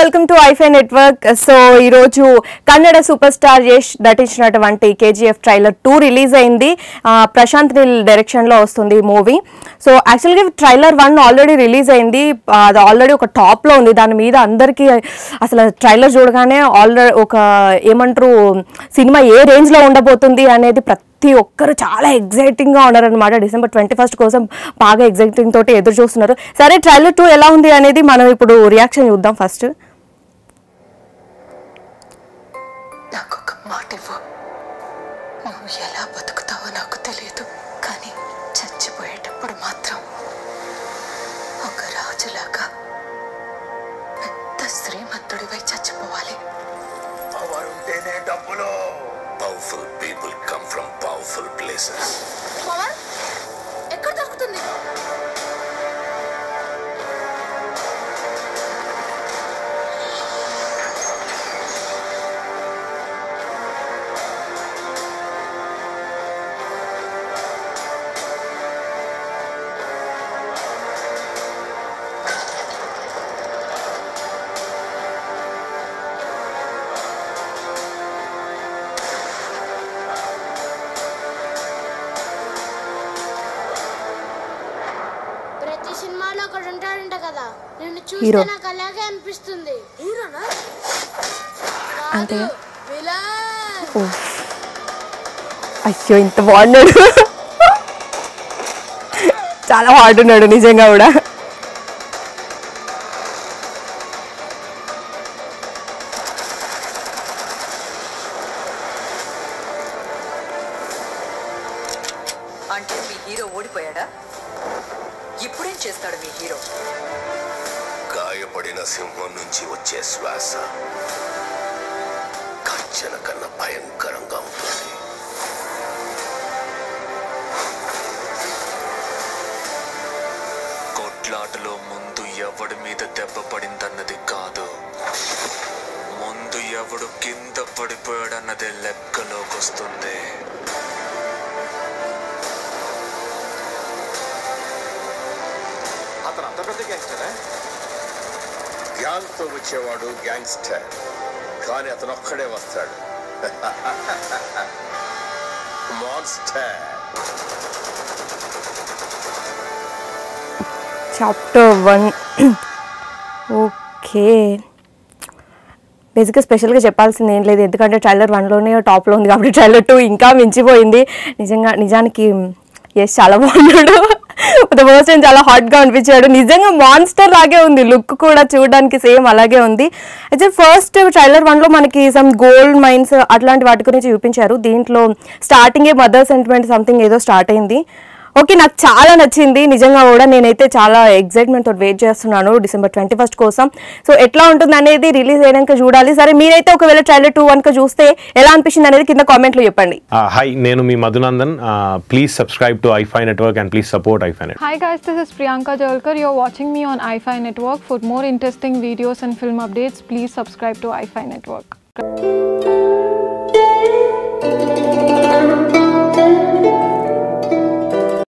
Welcome to iFy network so ఈరోజు Kannada super star Yash నటించినటువంటి KGF trailer two release అయింది ఆ, ప్రశాంత్ నీల్ డైరెక్షన్లో వస్తుంది మూవీ సో యాక్చువల్గా ట్రైలర్ వన్ ఆల్రెడీ రిలీజ్ అయింది ఆ, అది ఆల్రెడీ ఒక టాప్లో ఉంది దాని మీద అందరికీ అసలు ట్రైలర్ చూడగానే ఆల్రెడీ ఒక ఏమంటారు సినిమా ఏ రేంజ్లో ఉండబోతుంది అనేది ప్రతి ప్రతి ఒక్కరు చాలా ఎగ్జైటింగ్ గా ఉన్నారనమాట డిసెంబర్ ట్వంటీ ఫస్ట్ కోసం బాగా ఎగ్జైటింగ్ తోటి ఎదురు చూస్తున్నారు సరే ట్రైలర్ టూ ఎలా ఉంది అనేది మనం ఇప్పుడు రియాక్షన్ చూద్దాం ఫస్ట్ నాకొక మాట ఇవ్వు నువ్వు ఎలా బతుకుతావో నాకు తెలియదు కానీ చచ్చిపోయేటప్పుడు మాత్రం ఒక రాజులాగా పెద్ద శ్రీమంతుడివై చచ్చిపోవాలి పవర్ ఉంటేనే డబ్బులు powerful people come from powerful places power ఎక్కడ దొరుకుతుంది ప్రతి సినిమాలో ఒకడు ఉంటాడంట కదా నిన్ను హీరో. చూస్తే నాకు అలాగే అనిపిస్తుంది హీరోనా అంతే. విలన్ ఓ. అయ్యో ఇంత బాగున్నాడు చాలా బాగున్నాడు నిజంగా కూడా అంటే మీ హీరో ఓడిపోయాడా ఇప్పుడేం చేస్తాడు మీ హీరో గాయపడిన సింహం నుంచి వచ్చే శ్వాస గర్జన కన్నా భయంకరంగా ఉంటుంది కొట్లాటలో ముందు ఎవడి మీద దెబ్బ పడిందన్నది కాదు ముందు ఎవడు కింద పడిపోయాడన్నదే లెక్కలోకి వస్తుంది అతను అంత పెద్ద గ్యాంగ్స్టరా గ్యాంగ్ తో వచ్చేవాడు గ్యాంగ్స్టర్ కానీ అతను ఒక్కడే వస్తాడు మాన్స్టర్ చాప్టర్ వన్ ఓకే బేసిక్గా స్పెషల్గా చెప్పాల్సింది ఏం లేదు ఎందుకంటే ట్రైలర్ వన్లోనే టాప్లో ఉంది కాబట్టి ట్రైలర్ టూ ఇంకా మించిపోయింది నిజంగా నిజానికి ఎస్ చాలా బాగున్నాడు ద ఫస్ట్ టైం చాలా హాట్గా అనిపించాడు నిజంగా మాన్స్టర్ లాగే ఉంది లుక్ కూడా చూడడానికి సేమ్ అలాగే ఉంది అయితే ఫస్ట్ ట్రైలర్ వన్లో మనకి సమ్ గోల్డ్ మైన్స్ అట్లాంటి వాటి గురించి చూపించారు దీంట్లో స్టార్టింగే మదర్ సెంటిమెంట్ సంథింగ్ ఏదో స్టార్ట్ అయింది ఓకే నాకు చాలా నచ్చింది నిజంగా కూడా నేనైతే చాలా ఎక్సైట్మెంట్ తోటి వెయిట్ చేస్తున్నాను డిసెంబర్ ట్వంటీ ఫస్ట్ కోసం సో ఎట్లా ఉంటుంది అనేది రిలీజ్ అయినాక చూడాలి సరే మీరైతే ఒకవేళ ట్రైలర్ టూ వన్క చూస్తే ఎలా అనిపించింది అనేది కింద కామెంట్లో చెప్పండి హాయ్ నేను మీ Madhunandan please subscribe to iFy network and please support iFy net Hi guys, this is Priyanka Jalkar. You're watching me on iFi Network. For more interesting videos and film updates, please subscribe to iFi Network.